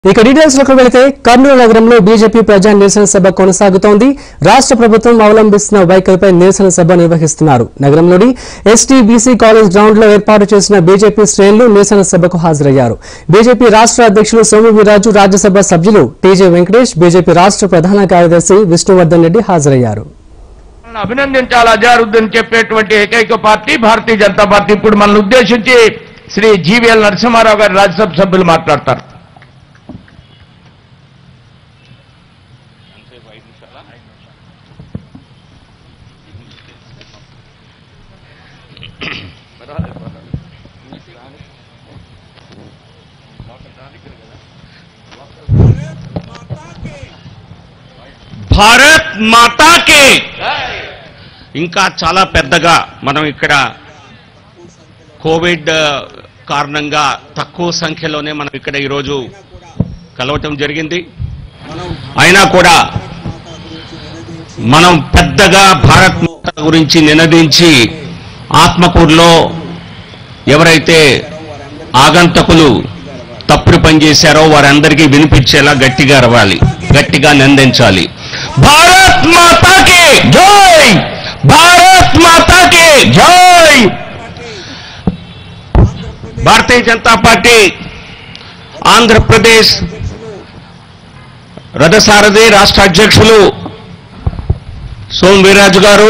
ఇక డీటెయిల్స్ లోకి వెళితే కర్నూలు నగరంలో బీజేపీ ప్రజా నిరసన సభ కొనసాగుతోంది రాష్ట్ర ప్రభుత్వం అవలంబిస్తున్న వైఖరిపై నిరసన సభ నిర్వహిస్తున్నారు నగరంలోని ఎస్టీ బీసీ కాలేజ్ గ్రౌండ్ లో ఏర్పాటు చేసిన బీజేపీ శ్రేణులు నిరసన సభకు హాజరయ్యారు బీజేపీ రాష్ట్ర అధ్యక్షులు సోము వీర్రాజు రాజ్యసభ సభ్యులు టీజే వెంకటేష్ బీజేపీ రాష్ట్ర ప్రధాన కార్యదర్శి విష్ణువర్ధన్ రెడ్డి హాజరయ్యారు మనల్ని అభినందించాలి అజారుద్దీన్ చెప్పేటువంటి ఏకైక పార్టీ భారతీయ జనతా పార్టీ ఇప్పుడు మనల్ని ఉద్దేశించి శ్రీ జీవీఎల్ నరసింహారావు గారి రాజ్యసభ సభ్యులు మాట్లాడతారు భారత్ మాతాకే ఇంకా చాలా పెద్దగా మనం ఇక్కడ కోవిడ్ ఆ, కారణంగా తక్కువ సంఖ్యలోనే మనం ఇక్కడ ఈరోజు కలవటం జరిగింది అయినా కూడా మనం పెద్దగా భారత్ మాత గురించి నినదించి ఆత్మకూరులో ఎవరైతే ఆగంతకులు తప్పుడు పని చేశారో వారందరికీ వినిపించేలా గట్టిగా అరవాలి గట్టిగా నిందించాలి భారత్ మాతాకి జై భారత్ మాతాకి జై భారతీయ జనతా పార్టీ ఆంధ్రప్రదేశ్ రథసారథి రాష్ట్ర అధ్యక్షులు సోమ్ వీర్రాజు గారు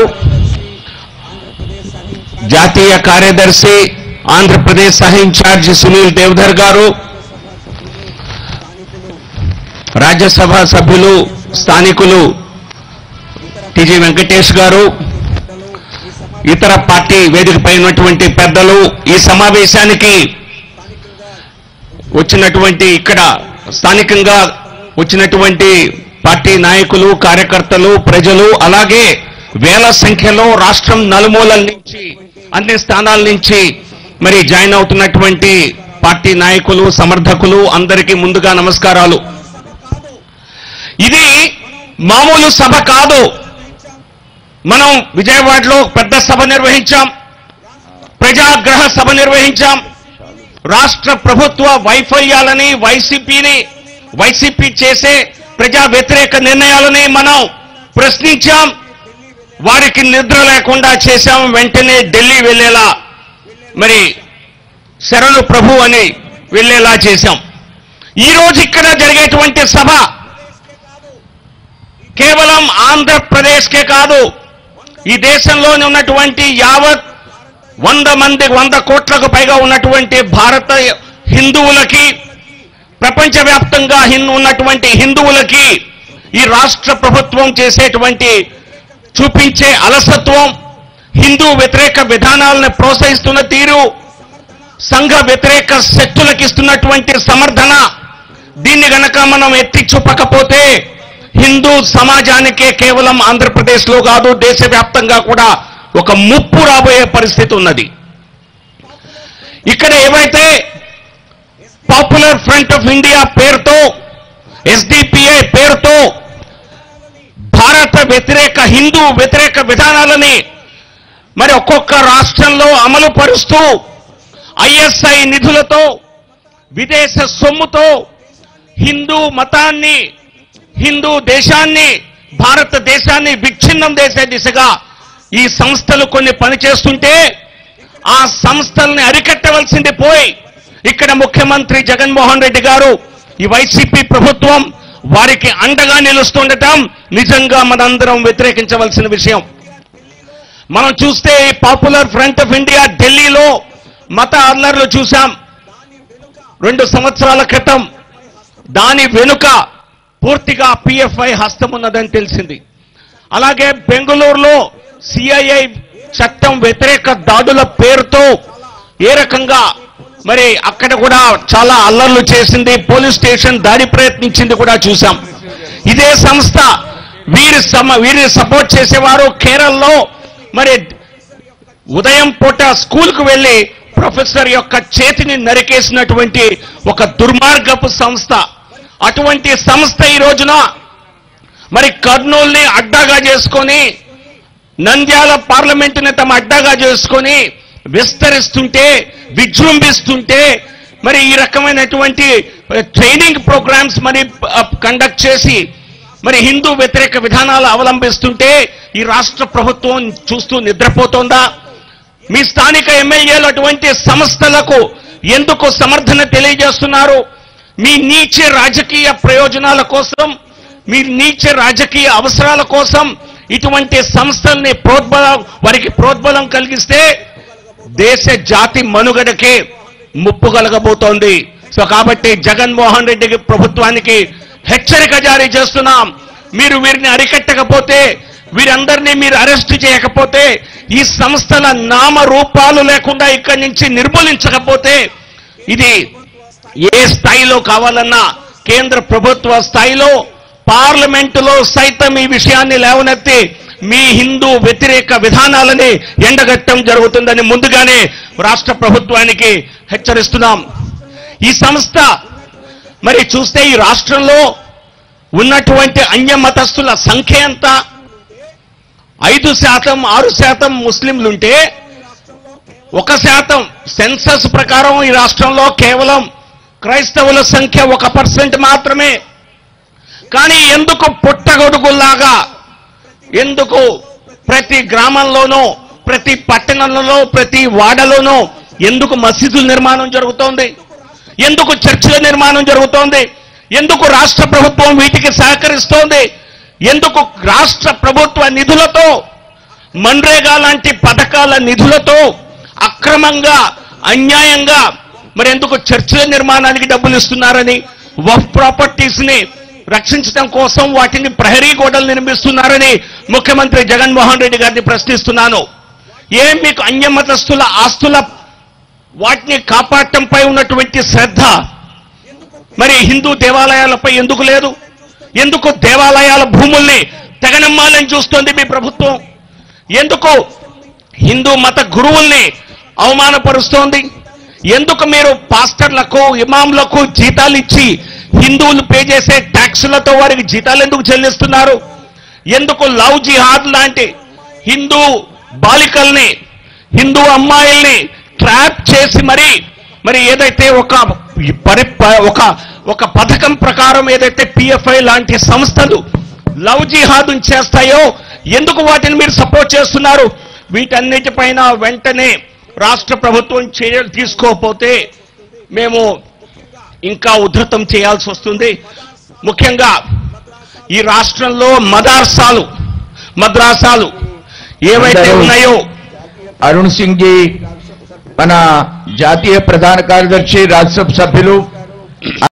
జాతీయ కార్యదర్శి ఆంధ్రప్రదేశ్ సహ ఇన్ఛార్జ్ సునీల్ దేవధర్ గారు రాజ్యసభ సభ్యులు స్థానికులు టిజి వెంకటేష్ గారు ఇతర పార్టీ వేదికపై ఉన్నటువంటి పెద్దలు ఈ సమావేశానికి వచ్చినటువంటి ఇక్కడ స్థానికంగా వచ్చినటువంటి పార్టీ నాయకులు కార్యకర్తలు ప్రజలు అలాగే వేల సంఖ్యలో రాష్ట్రం నలుమూలల నుంచి అన్ని స్థానాల నుంచి మరి జాయిన్ అవుతున్నటువంటి పార్టీ నాయకులు సమర్థకులు అందరికీ ముందుగా నమస్కారాలు ఇది మామూలు సభ కాదు మనం విజయవాడలో పెద్ద సభ నిర్వహించాం ప్రజాగ్రహ సభ నిర్వహించాం రాష్ట్ర ప్రభుత్వ వైఫల్యాలని వైసీపీని వైసీపీ చేసే ప్రజా వ్యతిరేక నిర్ణయాలని మనం ప్రశ్నించాం వారికి నిద్ర లేకుండా చేశాం వెంటనే ఢిల్లీ వెళ్ళేలా మరి శరణు ప్రభు అని వెళ్ళేలా చేశాం ఈ రోజు ఇక్కడ జరిగేటువంటి సభ కేవలం ఆంధ్రప్రదేశ్కే కాదు ఈ దేశంలోని ఉన్నటువంటి యావత్ వంద మంది వంద కోట్లకు పైగా ఉన్నటువంటి భారత హిందువులకి ప్రపంచవ్యాప్తంగా హిందూ ఉన్నటువంటి హిందువులకి ఈ రాష్ట్ర ప్రభుత్వం చేసేటువంటి చూపించే అలసత్వం హిందూ వ్యతిరేక విధానాలను ప్రోత్సహిస్తున్న తీరు సంఘ వ్యతిరేక శక్తులకు ఇస్తున్నటువంటి సమర్థన దీన్ని గనక మనం ఎత్తి చూపకపోతే హిందూ సమాజానికే కేవలం ఆంధ్రప్రదేశ్లో కాదు దేశవ్యాప్తంగా కూడా ఒక ముప్పు రాబోయే పరిస్థితి ఉన్నది ఇక్కడ ఏవైతే పాపులర్ ఫ్రంట్ ఆఫ్ ఇండియా పేరుతో ఎస్డిపిఐ పేరుతో భారత వ్యతిరేక హిందూ వ్యతిరేక విధానాలని మరి ఒక్కొక్క రాష్ట్రంలో అమలు పరుస్తూ ఐఎస్ఐ నిధులతో విదేశ సొమ్ముతో హిందూ మతాన్ని హిందూ దేశాన్ని భారతదేశాన్ని విచ్ఛిన్నం చేసే దిశగా ఈ సంస్థలు కొన్ని పనిచేస్తుంటే ఆ సంస్థల్ని అరికట్టవలసింది పోయి ఇక్కడ ముఖ్యమంత్రి జగన్మోహన్ రెడ్డి గారు ఈ వైసీపీ ప్రభుత్వం వారికి అండగా నిలుస్తుండటం నిజంగా మనందరం వ్యతిరేకించవలసిన విషయం మనం చూస్తే ఈ పాపులర్ ఫ్రంట్ ఆఫ్ ఇండియా ఢిల్లీలో మత అల్లర్లు చూశాం రెండు సంవత్సరాల క్రితం దాని వెనుక పూర్తిగా పిఎఫ్ఐ హస్తం ఉన్నదని తెలిసింది అలాగే బెంగళూరులో సిఐఐ చట్టం వ్యతిరేక దాడుల పేరుతో ఏ రకంగా మరి అక్కడ కూడా చాలా అల్లర్లు చేసింది పోలీస్ స్టేషన్ దాడి ప్రయత్నించింది కూడా చూశాం ఇదే సంస్థ వీరి సమ వీరిని సపోర్ట్ చేసేవారు కేరళలో మరి ఉదయం పూట స్కూల్కు వెళ్లి ప్రొఫెసర్ యొక్క చేతిని నరికేసినటువంటి ఒక దుర్మార్గపు సంస్థ అటువంటి సంస్థ ఈ రోజున మరి కర్నూల్ని అడ్డాగా చేసుకొని నంద్యాల పార్లమెంటుని తమ అడ్డాగా చేసుకొని విస్తరిస్తుంటే విజృంభిస్తుంటే మరి ఈ రకమైనటువంటి ట్రైనింగ్ ప్రోగ్రామ్స్ మరి కండక్ట్ చేసి మరి హిందూ వ్యతిరేక విధానాలు అవలంబిస్తుంటే ఈ రాష్ట్ర ప్రభుత్వం చూస్తూ నిద్రపోతోందా మీ స్థానిక ఎమ్మెల్యేలు అటువంటి సంస్థలకు ఎందుకు సమర్థన తెలియజేస్తున్నారు మీ నీచ రాజకీయ ప్రయోజనాల కోసం మీ నీచ రాజకీయ అవసరాల కోసం ఇటువంటి సంస్థల్ని ప్రోద్బలం వారికి ప్రోద్బలం కలిగిస్తే దేశ జాతి మనుగడకే ముప్పు కలగబోతోంది సో కాబట్టి జగన్మోహన్ రెడ్డి ప్రభుత్వానికి హెచ్చరిక జారీ చేస్తున్నాం మీరు వీరిని అరికట్టకపోతే వీరందరినీ మీరు అరెస్ట్ చేయకపోతే ఈ సంస్థల నామరూపాలు లేకుండా ఇక్కడి నుంచి నిర్మూలించకపోతే ఇది ఏ స్థాయిలో కావాలన్నా కేంద్ర ప్రభుత్వ స్థాయిలో పార్లమెంటులో సైతం ఈ విషయాన్ని లేవనెత్తి మీ హిందూ వ్యతిరేక విధానాలని ఎండగట్టడం జరుగుతుందని ముందుగానే రాష్ట్ర ప్రభుత్వానికి హెచ్చరిస్తున్నాం ఈ సంస్థ మరి చూస్తే ఈ రాష్ట్రంలో ఉన్నటువంటి అన్య మతస్థుల సంఖ్య ఎంత ఐదు శాతం ఆరు శాతం ముస్లింలుంటే ఒక శాతం సెన్సస్ ప్రకారం ఈ రాష్ట్రంలో కేవలం క్రైస్తవుల సంఖ్య ఒక పర్సెంట్ మాత్రమే కానీ ఎందుకు పుట్టగొడుగుల్లాగా ఎందుకు ప్రతి గ్రామంలోనూ ప్రతి పట్టణంలో ప్రతి వాడలోనూ ఎందుకు మసీదుల నిర్మాణం జరుగుతోంది ఎందుకు చర్చిల నిర్మాణం జరుగుతోంది ఎందుకు రాష్ట్ర ప్రభుత్వం వీటికి సహకరిస్తోంది ఎందుకు రాష్ట్ర ప్రభుత్వ నిధులతో మన్రేగా లాంటి పథకాల నిధులతో అక్రమంగా అన్యాయంగా మరి ఎందుకు చర్చిల నిర్మాణానికి డబ్బులు ఇస్తున్నారని వఫ్ ప్రాపర్టీస్ ని రక్షించడం కోసం వాటిని ప్రహరీ గోడలు నిర్మిస్తున్నారని ముఖ్యమంత్రి జగన్మోహన్ రెడ్డి గారిని ప్రశ్నిస్తున్నాను ఏం మీకు అన్యమతస్థుల ఆస్తుల వాటిని కాపాడటంపై ఉన్నటువంటి శ్రద్ధ మరి హిందూ దేవాలయాలపై ఎందుకు లేదు ఎందుకు దేవాలయాల భూముల్ని తెగనమ్మాలని చూస్తోంది మీ ప్రభుత్వం ఎందుకు హిందూ మత గురువుల్ని అవమానపరుస్తోంది ఎందుకు మీరు పాస్టర్లకు ఇమాంలకు జీతాలు ఇచ్చి హిందువులు పే చేసే ట్యాక్సులతో వారికి జీతాలు ఎందుకు చెల్లిస్తున్నారు ఎందుకు లవ్ జిహాద్ లాంటి హిందూ బాలికల్ని హిందూ అమ్మాయిల్ని ట్రాప్ చేసి మరి మరి ఏదైతే ఒక పరి ప- ఒక ఒక పథకం ప్రకారం ఏదైతే పిఎఫ్ఐ లాంటి సంస్థలు లవ్ జిహాద్ చేస్తాయో ఎందుకు వాటిని మీరు సపోర్ట్ చేస్తున్నారు వీటన్నిటిపైన వెంటనే రాష్ట్ర ప్రభుత్వం చర్యలు తీసుకోకపోతే మేము ఇంకా ఉధృతం చేయాల్సి వస్తుంది ముఖ్యంగా ఈ రాష్ట్రంలో మదార్సాలు మద్రాసాలు ఏవైతే అందరూ- ఉన్నాయో అరుణ్ సింగ్ జీ మన జాతీయ ప్రధాన కార్యదర్శి రాజ్యసభ సభ్యులు